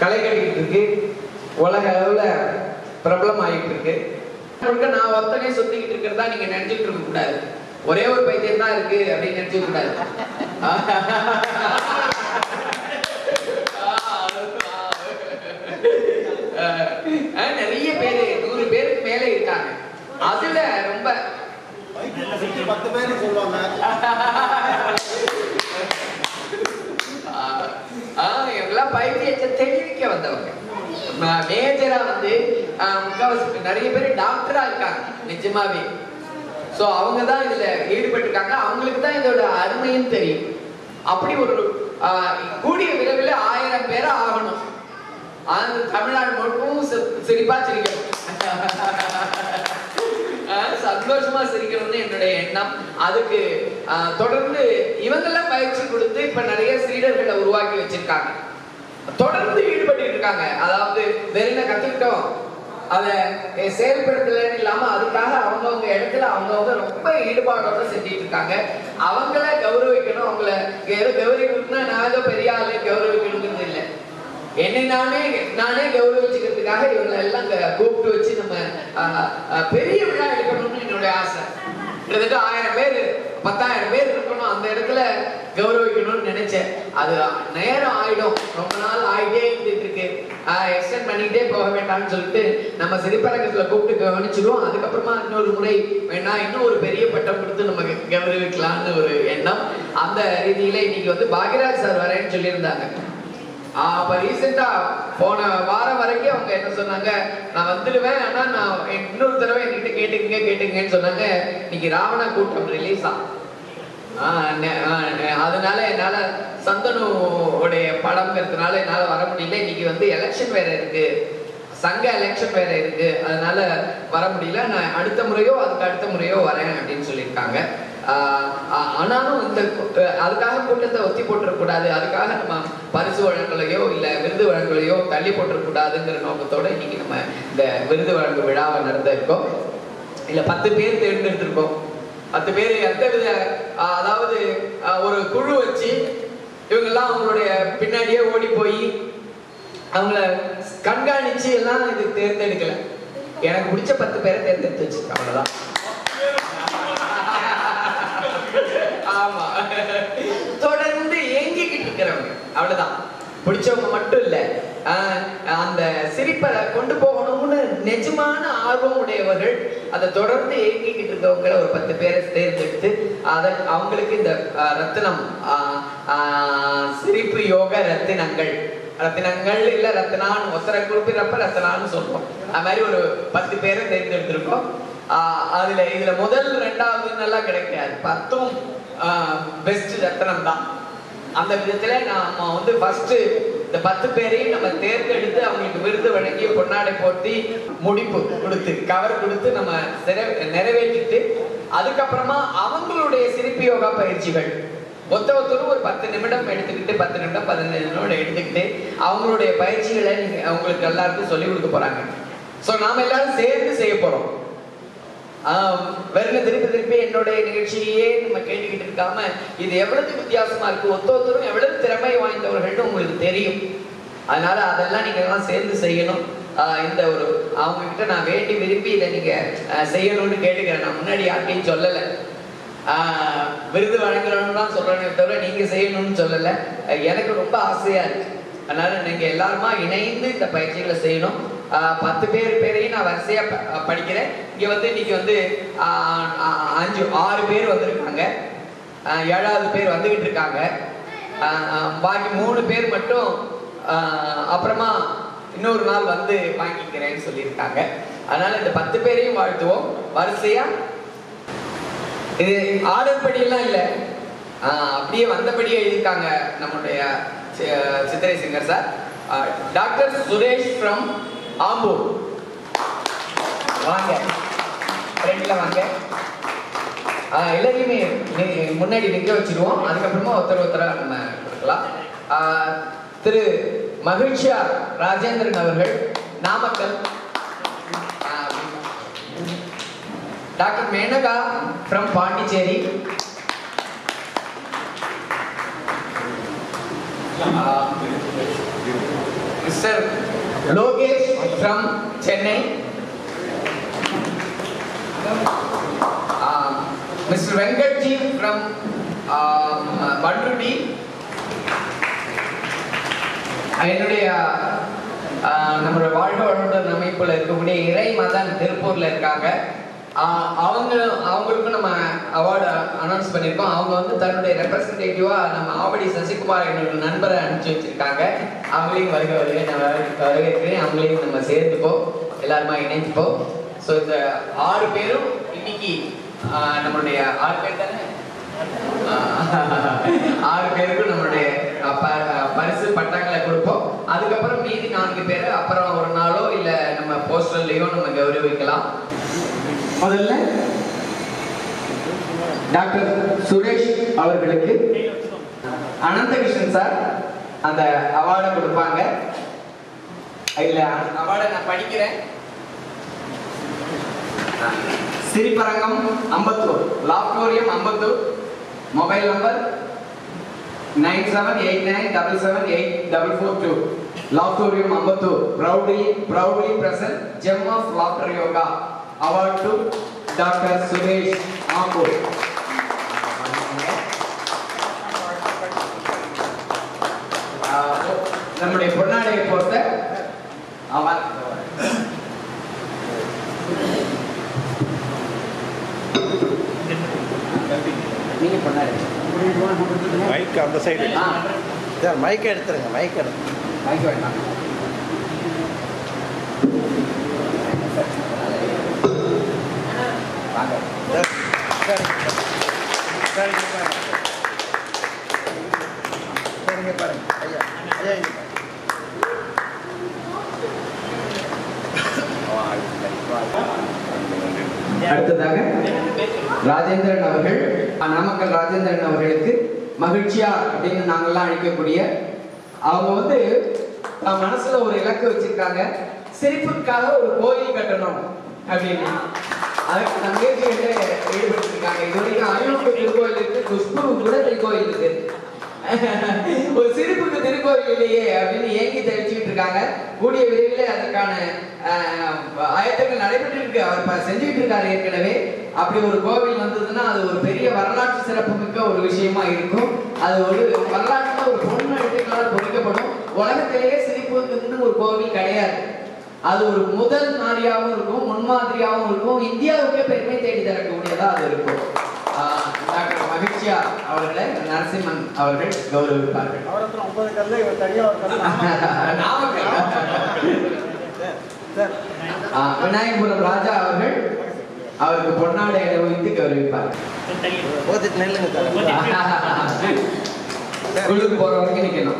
களை கட்டிக்கிட்டு இருக்கு உலக அளவுல பிரபலம் ஆகிட்டு இருக்கு முழுக்க நான் ஒத்தனே சுத்திக்கிட்டு இருக்கிறதா நீங்க நினைச்சிட்டு இருக்க கூடாது ஒரே ஒரு பைத்தியம் தான் இருக்கு அப்படின்னு நினைச்சுக்க கூடாது அஹ் நிறைய பேரு நூறு பேருக்கு மேலே இருக்காங்க அதுல ரொம்ப பைக்கில் சுற்றி பத்து பேர் சொல்லுவாங்க ஆஹ் ஆஹ் இவங்கெல்லாம் பைத்தியத்தை தெரிவிக்க வந்தவங்க ம- மேஜரா வந்து ஆஹ் முக்காவாசி நிறைய பேர் டாக்டரா இருக்காங்க நிஜமாவே சோ அவங்க தான் இதுல ஈடுபட்டிருக்காங்க அவங்களுக்கு தான் இதோட அருமையும் தெரியும் அப்படி ஒரு ஆஹ் கூடிய விரைவில் ஆயிரம் பேர் ஆகணும் அந்த தமிழ்நாடு முழுக்கவும் சி- சிரிப்பா சிரிக்கணும் ஆஹ் சந்தோஷமா சிரிக்கணும்னு என்னுடைய எண்ணம் அதுக்கு ஆஹ் தொடர்ந்து இவங்கெல்லாம் பயிற்சி கொடுத்து இப்ப நிறைய சீடர்களை உருவாக்கி வச்சிருக்காங்க தொடர்ந்து ஈடுபட்டு இருக்காங்க அதாவது வெறும் கத்துக்கிட்டோம் அதை செயல்படுத்தலன்னு இல்லாம அதுக்காக அவங்கவுங்க இடத்துல அவங்கவுங்க ரொம்ப ஈடுபாடோட செஞ்சுட்டு இருக்காங்க அவங்கள கௌரவிக்கணும் அவங்கள கௌ- கௌரவிக்கணும்னா நான் ஏதோ பெரிய ஆளு கௌரவிக்கணுங்கிறது இல்லை என்னை நானே நானே கௌரவிச்சுக்கிறதுக்காக இவங்களை எல்லாம் க- கூப்பிட்டு வச்சு நம்ம ஆஹ், ஆஹ், பெரிய விழா எடுக்கணும்னு என்னுடைய ஆசை கிட்டத்தட்ட ஆயிரம் பேர் பத்தாயிரம் பேர் இருக்கணும் அந்த இடத்துல கௌரவிக்கணும்னு நினைச்சேன் அது நேரம் ஆயிடும் ரொம்ப நாள் ஆயிட்டே இருந்துட்டு இருக்கு எக்ஸ்டெண்ட் பண்ணிக்கிட்டே போக வேண்டாம்னு சொல்லிட்டு நம்ம சிரிப்பரங்கத்துல கூப்பிட்டு கவனிச்சிடுவோம் அதுக்கப்புறமா இன்னொரு முறை வேணா இன்னும் ஒரு பெரிய பட்டம் கொடுத்து நம்ம க- கௌரவிக்கலாம்னு ஒரு எண்ணம் அந்த ரீதியில இன்னைக்கு வந்து பாக்யராஜ் சார் வரேன்னு சொல்லியிருந்தாங்க ஆஹ் அப்ப ரீசெண்டா போன வாரம் வரைக்கும் அவங்க என்ன சொன்னாங்க நான் வந்துடுவேன் ஆனா நான் இன்னொரு தடவை என்கிட்ட கேட்டுக்கங்க கேட்டுங்கன்னு சொன்னாங்க இன்னைக்கு ராவண கூட்டம் ரிலீஸ் ஆகும் ஆஹ் நெ- ஆஹ் நெ- அதனால என்னால சந்தனு உடைய படம்ங்கிறதுனால என்னால வர முடியல இன்னைக்கு வந்து எலெக்ஷன் வேற இருக்கு சங்க எலெக்ஷன் வேற இருக்கு அதனால வர முடியல நான் அடுத்த முறையோ அதுக்கு அடுத்த முறையோ வரேன் அப்படின்னு சொல்லியிருக்காங்க ஆஹ் ஆ- ஆனாலும் இந்த கூ- அஹ் அதுக்காக கூட்டத்தை ஒத்தி போட்டுறக்கூடாது அதுக்காக நம்ம பரிசு வழங்கலையோ இல்ல விருது வழங்கலையோ தள்ளி போட்டுறக்கூடாதுங்கிற நோக்கத்தோட இன்னைக்கு நம்ம இந்த விருது வழங்கும் விழாவை நடத்த இருக்கோம் இல்ல பத்து பேர் தேர்ந்தெடுத்திருக்கோம் பத்து பேர் எந்த வித ஆஹ் அதாவது ஆஹ் ஒரு குழு வச்சு இவங்கெல்லாம் அவங்களுடைய பின்னாடியே ஓடி போய் அவங்கள கண்காணிச்சு எல்லாம் இது தேர்ந்தெடுக்கல எனக்கு பிடிச்ச பத்து பேரை தேர்ந்தெடுத்து வச்சிருக்கேன் அவ்வளவுதான் ஆமா தொடர்ந்து ஏங்கிக்கிட்டு இருக்கிறவங்க அவ்வளவுதான் பிடிச்சவங்க மட்டும் இல்ல ஆஹ் அந்த சிரிப்பை கொண்டு போகணும்னு நிஜமான ஆர்வம் உடையவர்கள் அதை தொடர்ந்து ஏங்கிக்கிட்டு இருக்கவங்கள ஒரு பத்து பேரை தேர்ந்தெடுத்து அதை அவங்களுக்கு இந்த ஆஹ், ரத்தினம் ஆஹ், ஆஹ், சிரிப்பு யோக ரத்தினங்கள் ரத்தினங்கள் இல்ல ரத்னான்னு ஒத்தரை குறிப்பிடறப்ப ரத்னான்னு சொல்லுவோம் அது மாதிரி ஒரு பத்து பேரை தேர்ந்தெடுத்திருக்கோம் ஆஹ் அதுல இதுல முதல் ரெண்டாவதுன்னு எல்லாம் கிடைக்காது பத்தும் பெஸ்ட் ரத்னம் தான் அந்த விதத்துல நாம வந்து ஃபர்ஸ்ட் இந்த பத்து பேரையும் நம்ம தேர்ந்தெடுத்து அவங்களுக்கு விருது வழங்கி பொன்னாடை போட்டி முடிப்பு கொடுத்து கவர் கொடுத்து நம்ம சிறை- நிறைவேற்றிட்டு அதுக்கப்புறமா அவங்களுடைய சிரிப்பு யோகா பயிற்சிகள் ஒத்த ஒருத்தரும் ஒரு பத்து நிமிடம் எடுத்துக்கிட்டு பத்து நிமிடம் பதினஞ்சு நிமிடம் எடுத்துக்கிட்டு அவங்களுடைய பயிற்சிகளை நீங்க அவங்களுக்கு எல்லாருக்கும் சொல்லி கொடுக்க போறாங்க சோ நாம எல்லாரும் சேர்ந்து செய்ய போறோம் ஆஹ் வெறும் திருப்பி திருப்பி என்னுடைய நிகழ்ச்சியே நம்ம கேட்டுக்கிட்டு இருக்காம இது எவ்வளவு வித்தியாசமா இருக்கு ஒத்த ஒருத்தரும் எவ்வளவு திறமை வாய்ந்தவர்கள்னு உங்களுக்கு தெரியும் அதனால அதெல்லாம் நீங்க எல்லாம் சேர்ந்து செய்யணும் ஆஹ் இந்த ஒரு அவங்க கிட்ட நான் வேண்டி விரும்பி இதை நீங்க ஆஹ் செய்யணும்னு கேட்டுக்கிறேன் நான் முன்னாடி யார்ட்டையும் சொல்லலை ஆஹ் விருது வழங்குறோம்னு தான் சொல்றேனே தவிர நீங்க செய்யணும்னு சொல்லல அஹ் எனக்கு ரொம்ப ஆசையா இருக்கு அதனால நீங்க எல்லாருமா இணைந்து இந்த பயிற்சிகளை செய்யணும் ஆஹ் பத்து பேர் பேரையும் நான் வரிசையா ப- அஹ் படிக்கிறேன் இங்க வந்து இன்னைக்கு வந்து ஆஹ் ஆஹ் அஞ்சு ஆறு பேர் வந்திருக்காங்க ஆஹ் ஏழாவது பேர் வந்துகிட்டு இருக்காங்க ஆஹ் ஆஹ் பாக்கி மூணு பேர் மட்டும் ஆஹ் அப்புறமா இன்னொரு நாள் வந்து வாங்கிக்கிறேன்னு சொல்லியிருக்காங்க அதனால இந்த பத்து பேரையும் வாழ்த்துவோம் வரிசையா இது ஆர்டர் படியெல்லாம் இல்ல ஆஹ் அப்படியே வந்தபடியே எழுதியிருக்காங்க நம்முடைய சி- சித்திரை singer sir doctor Suresh from Ambur வாங்க ஃப்ரெண்ட்ல வாங்க ஆஹ் எல்லாரையுமே நி- முன்னாடி நிக்க வச்சிருவோம் அதுக்கப்புறமா ஒருத்தர் ஒருத்தரா நம்ம கொடுக்கலாம் ஆஹ் திரு மகிழ்ச்சியா ராஜேந்திரன் அவர்கள் Namakkal ah doctor Menaka from Pondicherry mister Lokesh from Chennai mister Venkatji from Panruti என்னுடைய ஆஹ், நம்மளோட வாழ்க வளமுடன் அமைப்புல இருக்கக்கூடிய இறை மதன் திருப்பூர்ல இருக்காங்க ஆஹ், அவங்க அவங்களுக்கும் நம்ம அவார்டு அனௌன்ஸ் பண்ணியிருக்கோம் அவங்க வந்து தன்னுடைய ரெப்ரசன்டேட்டிவா நம்ம ஆவடி சசிகுமார் என்னோட நண்பரை அனுப்பிச்சு வச்சிருக்காங்க அவங்களையும் வருக வருக நான் வரவே- வரவேற்கிறேன் அவங்களையும் நம்ம சேர்த்துப்போம் எல்லாருமா இணைஞ்சுப்போம் ஸோ இந்த ஆறு பேரும் இன்னைக்கு ஆஹ், நம்மளுடைய ஆறு பேர் தானே ஆறு பேருக்கும் நம்மளுடைய அஹ், ப- அஹ், பரிசு பட்டங்களை கொடுப்போம் அதுக்கப்புறம் மீதி நான்கு பேரை அப்புறம் ஒரு நாளோ இல்ல நம்ம போஸ்டர்லயோ நம்ம கௌரவிக்கலாம் முதல்ல டாக்டர் சுரேஷ் அவர்களுக்கு அனந்தகிருஷ்ணன் சார் அந்த அவார்டை கொடுப்பாங்க இல்ல அவார்டை நான் படிக்கிறேன் சிரிப்பரங்கம் Ambattur laughtorium Ambattur mobile number nine seven eight nine double seven eight double four two laughtorium Ambattur proudly proudly present gem of laughter yoga award to doctor Suresh Ambur ah நம்முடைய பொன்னாடையை பொறுத்த அவர் நீங்க பொன்னாடை மைக் அந்த சைடு ஆ சார் மைக் எடுத்துருங்க மைக் எடுத்து வாங்கிக்க வேண்டாம் வாங்க சார் சார் இங்க பாருங்க சார் இங்க பாருங்க ஐயா ஐயா இங்க பாருங்க அடுத்ததாக ராஜேந்திரன் அவர்கள் நாமக்கல் ராஜேந்திரன் அவர்களுக்கு மகிழ்ச்சியா அப்படின்னு நாங்கெல்லாம் அழைக்கக்கூடிய அவங்க வந்து தன் மனசுல ஒரு இலக்கு வச்சிருக்காங்க சிரிப்புக்காக ஒரு கோயில் கட்டணும் அப்படின்னு அதுக்கு நம்பிக்கையில ஈடுபட்டிருக்காங்க இது வரைக்கும் அரியலூர் திருக்கோயில் இருக்கு குஷ்பு கூட திருக்கோயில் இருக்கு ஒரு சிரிப்புக்கு திருக்கோயில் இல்லையே அப்படின்னு ஏங்கி தவிச்சுட்டு இருக்காங்க கூடிய விரைவில் அதற்கான ஆஹ், ஆயத்தங்கள் நடைபெற்று இருக்கு அவர் ப- செஞ்சுட்டு இருக்காரு ஏற்கனவே அப்படி ஒரு கோவில் வந்ததுன்னா அது ஒரு பெரிய வரலாற்று சிறப்புமிக்க ஒரு விஷயமா இருக்கும் அது ஒரு வரலாற்றுல ஒரு பொண்ணு எழுத்துக்களால் பொறிக்கப்படும் உலகத்திலேயே சிரிப்புக்கு ஒரு கோவில் கிடையாது அது ஒரு முதல் மாதிரியாகவும் இருக்கும் முன்மாதிரியாகவும் இருக்கும் இந்தியாவுக்கே பெருமை தேடி தரக்கூடியதா அது இருக்கும் ஆஹ், டாக்டர் மகிழ்ச்சியா அவர்களை நரசிம்மன் அவர்கள் கௌரவிப்பார்கள் அவரத்துல ஒன்பது கல்லு இவர் தனியா ஒரு கல்லு Namakkal sir sir ah, Vinayakapuram Raja அவர்கள் அவருக்கு பொன்னாடை அணிவித்து கௌரவிப்பார் ஓதிட்டு நெல்லுங்க சார் ஸ்கூலுக்கு போற வரைக்கும் நிக்கணும்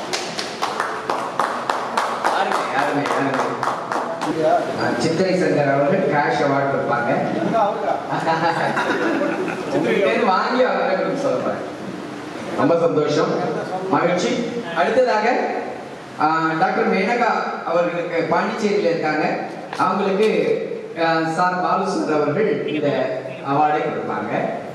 யாருமே யாருமே யாருமே ஆஹ், சித்திரை சங்கர் அவர்கள் கேஷ் அவார்ட் கொடுப்பாங்க எங்க அவருக்கா உங்ககிட்ட இருந்து வாங்கி அவர்கிட்ட கொடுக்க சொல்றேன் ரொம்ப சந்தோஷம் மகிழ்ச்சி அடுத்ததாக ஆஹ், டாக்டர் மேனகா அவர்களுக்கு பாண்டிச்சேரியில இருக்காங்க அவங்களுக்கு ஆஹ், சார் பாலு சார் அவர்கள் இந்த அவார்டை கொடுப்பாங்க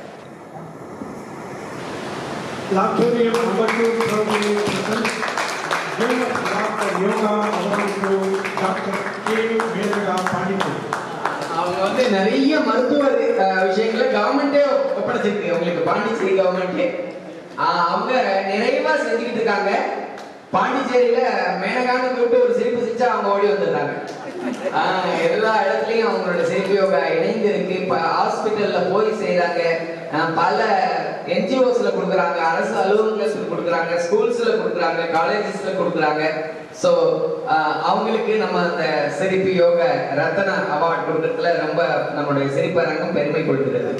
Laboratorium number two proudly presents Gem of Dr. Yoga award to Dr. K. Menaga Pandithu. அவங்க வந்து நிறைய மருத்துவ அஹ், விஷயங்களை கவர்மெண்டே ஒப்படைச்சிருக்கு உங்களுக்கு பாண்டிச்சேரி கவர்மெண்டே அவங்க நிறைவா செஞ்சுக்கிட்டு இருக்காங்க பாண்டிச்சேரியில மேனகான்னு கூப்பிட்டு ஒரு சிரிப்பு சிரிச்சா அவங்க ஓடி வந்துடுறாங்க ஆஹ், எல்லா இடத்துலயும் அவங்களோட சிரிப்பு யோகா இணைந்து இருக்கு இப்ப ஹாஸ்பிட்டல்ல போய் செய்றாங்க ஆஹ், பல என்ஜிஓஸ்ல கொடுக்குறாங்க அரசு அலுவலகத்துல கொடுக்குறாங்க ஸ்கூல்ஸ்ல கொடுக்குறாங்க காலேஜஸ்ல கொடுக்குறாங்க ஸோ அவங்களுக்கு நம்ம அந்த சிரிப்பு யோக ரத்ன அவார்ட் கொடுக்கறதுல ரொம்ப நம்மளுடைய சிரிப்பு அரங்கம் பெருமை கொள்கிறது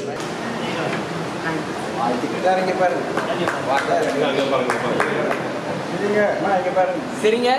சார் இங்க பாருங்க சரிங்க அம்மா இங்க பாருங்க சரிங்க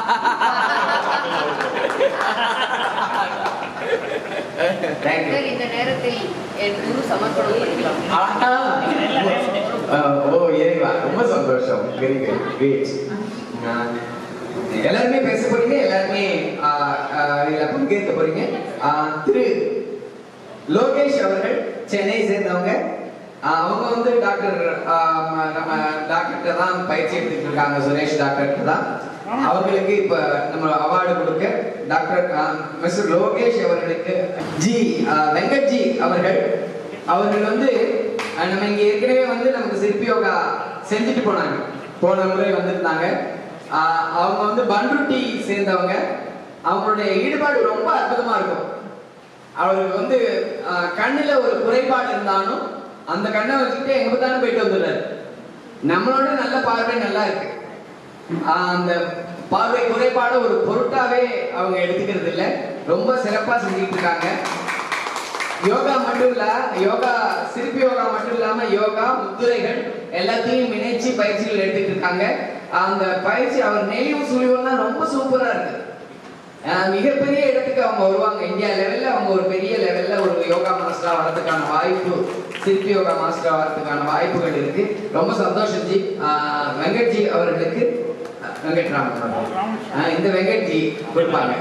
தேங்க்யூ சார், இந்த நேரத்தில் என் குரு சமர்ப்பணம் பண்ணிக்கலாம் ஆஹா. அஹ், ஓ இறைவா ரொம்ப சந்தோஷம் வெரி குட் கிரேட் எல்லாருமே பேச போறீங்க எல்லாருமே ஆஹ், ஆஹ், இதுல பங்கேற்க போறீங்க ஆஹ், திரு லோகேஷ் அவர்கள் சென்னை சேர்ந்தவங்க ஆஹ், அவங்க வந்து டாக்டர் ஆஹ், நம்ம டாக்டர்கிட்ட தான் பயிற்சி எடுத்துட்டு இருக்காங்க சுரேஷ் டாக்டர்கிட்ட தான் அவர்களுக்கு இப்ப நம்ம அவார்டு கொடுக்க டாக்டர் மிஸ்டர் லோகேஷ் அவர்களுக்கு ஜி அஹ், வெங்கட் ஜி அவர்கள் அவர்கள் வந்து அஹ், நம்ம இங்க ஏற்கனவே வந்து நமக்கு சிற்பி யோகா செஞ்சுட்டு போனாங்க போன முறை வந்திருந்தாங்க அஹ், அவங்க வந்து பண்ருட்டி சேர்ந்தவங்க அவங்களுடைய ஈடுபாடு ரொம்ப அற்புதமா இருக்கும் அவருக்கு வந்து அஹ், கண்ணுல ஒரு குறைபாடு இருந்தாலும் அந்த கண்ணை வச்சுக்கிட்டு எங்க பார்த்தாலும் போயிட்டு வந்துடுறாரு நம்மளோட நல்ல பார்வை நல்லா இருக்கு ஆஹ் அந்த பார்வை குறைபாடு ஒரு பொருட்டாவே அவங்க எடுத்துக்கிறது இல்ல ரொம்ப சிறப்பா செஞ்சுட்டு இருக்காங்க யோகா மட்டும் இல்ல யோகா சிற்பி யோகா மட்டும் இல்லாம யோகா முத்துரைகள் எல்லாத்தையும் இணைச்சு பயிற்சிகள் எடுத்துட்டு இருக்காங்க அந்த பயிற்சி அவர் நெளிவு சுழிவுலாம் ரொம்ப சூப்பரா இருக்கு ஆஹ் மிகப்பெரிய இடத்துக்கு அவங்க வருவாங்க இந்தியா லெவல்ல அவங்க ஒரு பெரிய லெவல்ல ஒரு யோகா மாஸ்டரா வரதுக்கான வாய்ப்பு சிற்பி யோகா மாஸ்டரா வரதுக்கான வாய்ப்புகள் இருக்கு ரொம்ப சந்தோஷம் ஜி ஆஹ் வெங்கட்ஜி அவர்களுக்கு அஹ் வெங்கட்ராமன் அவர்கள். ஆஹ் இந்த வெங்கட்ஜி கொடுப்பாங்க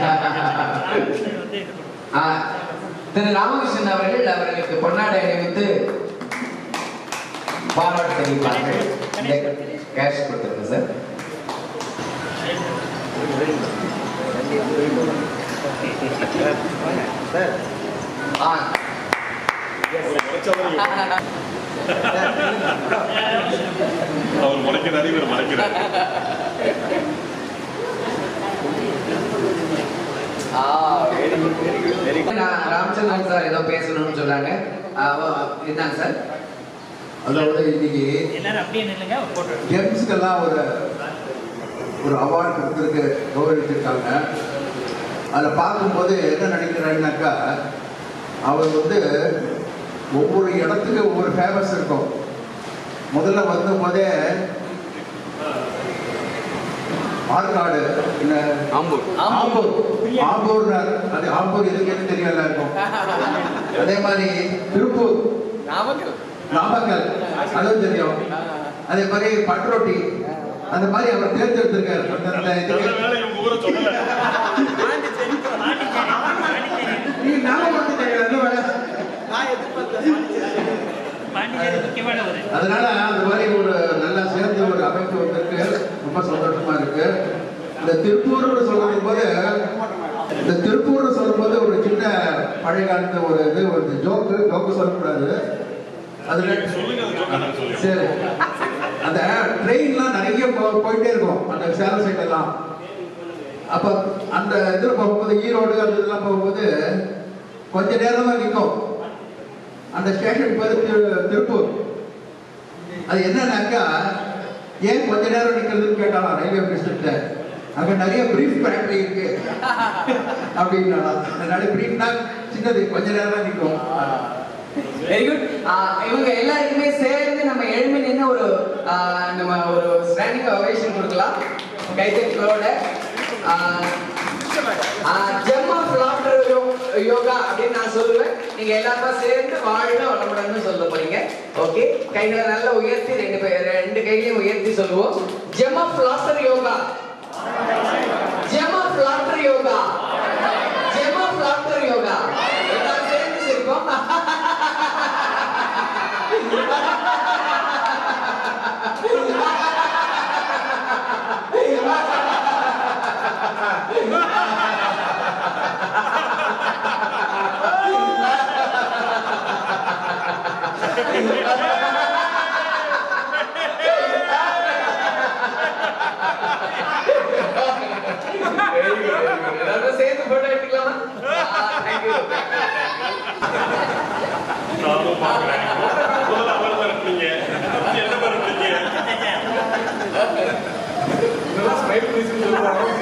ஆஹ் திரு ராமகிருஷ்ணன் அவர்கள் அவர்களுக்கு பொன்னாடை அணிவித்து பாராட்டு தெரிவிப்பார்கள் இந்த கேஷ் கொடுத்துருங்க சார் சார் ஆ அவர் முளைக்கிறாரு இவர் மறைக்கிறார் ஆ very good very good very good நான் ராமச்சந்திரன் சார் ஏதோ பேசணும்னு சொன்னாங்க ஆ, ஓ, இதுதாங்க சார் அதாவது இன்னைக்கு எல்லாரும் அப்படியே நில்லுங்க ஒரு போட்டோ ஜெம்ஸ்க்கெல்லாம் ஒரு ஒரு அவார்டு கொடுத்துருக்கு கௌரவிச்சிருக்காங்க அதில் பார்க்கும்போது என்ன நினைக்கிறேன்னாக்கா அவர் வந்து ஒவ்வொரு இடத்துக்கு ஒவ்வொரு ஃபேமஸ் இருக்கும் முதல்ல வந்த போதே ஆற்காடு என்ன ஆம்பூர் ஆம்பூர் ஆம்பூர் அது ஆம்பூர் இருக்குன்னு தெரியும் எல்லாருக்கும் அதே மாதிரி திருப்பூர் நாமக்கல் நாமக்கல் அதுவும் தெரியும் அதே மாதிரி பட்ரோட்டி அந்த மாதிரி அவர் தேர்ந்தெடுத்திருக்காரு அந்தந்த நல்ல இதுக்கு வேலை இவங்க ஊரை சொல்லல நீ ஞாபகப்படுத்திட்டீங்க, நல்ல வேலை. பாண்டிச்சேரி முக்கியமான ஒரு அதனால அந்த மாதிரி ஒரு நல்லா சேர்ந்து ஒரு அமைப்பு வந்திருக்கு ரொம்ப சந்தோஷமா இருக்கு இந்த திருப்பூர்னு சொல்லும் போது இந்த திருப்பூர்னு சொல்லும்போது ஒரு சின்ன பழைய காலத்து ஒரு இது ஒரு ஜோக்கு ஜோக்கு சொல்லக்கூடாது அதுல சொல்லுங்க அது சொன்னா நான் சொல்லுங்க சரி அந்த ட்ரெயின்லாம் நிறைய போ- போயிட்டே இருக்கும் அந்த சேலம் சைடு எல்லாம் அப்ப அந்த இதுல போகும்போது ஈரோடு அந்த இதெல்லாம் போகும்போது கொஞ்ச நேரம் தான் நிற்கும் அந்த ஸ்டேஷன் பேர் திரு- திருப்பூர் அது என்னன்னாக்கா ஏன் கொஞ்ச நேரம் நிக்கிறதுன்னு கேட்டாலாம் ரயில்வே மினிஸ்டர்கிட்ட அங்க நிறைய பிரீஃப் ஃபேக்டரி இருக்கு அப்படின்னாலாம் அதனால பிரீஃப்னா சின்னது கொஞ்ச நேரம் தான் நிற்கும் வெரி குட் இவங்க எல்லாருக்குமே சேர்ந்து நம்ம எழுமி நின்று ஒரு ஆ, நம்ம ஒரு ஸ்டாண்டிங் அவேஷன் கொடுக்கலாம் கைத்தட்டலோட ஜெம் ஆஃப் லாஃப்டர் யோகா அப்படின்னு நான் சொல்லுவேன் நீங்க எல்லாரும் சேர்ந்து வாழ்க வளமுடன்னு சொல்ல போறீங்க ஓகே கைகளை நல்லா உயர்த்தி ரெண்டு பேர் ரெண்டு கைகளையும் உயர்த்தி சொல்லுவோம் gem of laughter yoga gem of laughter yoga gem of laughter yoga எல்லாரும் சேர்ந்து சிரிப்போம் எல்லாரும் சேர்ந்து போட்டோ எடுத்துக்கலாமா தேங்க்யூ நானும் பார்க்கிறேன் முதல்ல அவர் தான் இருப்பீங்க என்ன பேர் இருப்பீங்க ஸ்மைல் ப்ளீஸ் சொல்லுவாங்க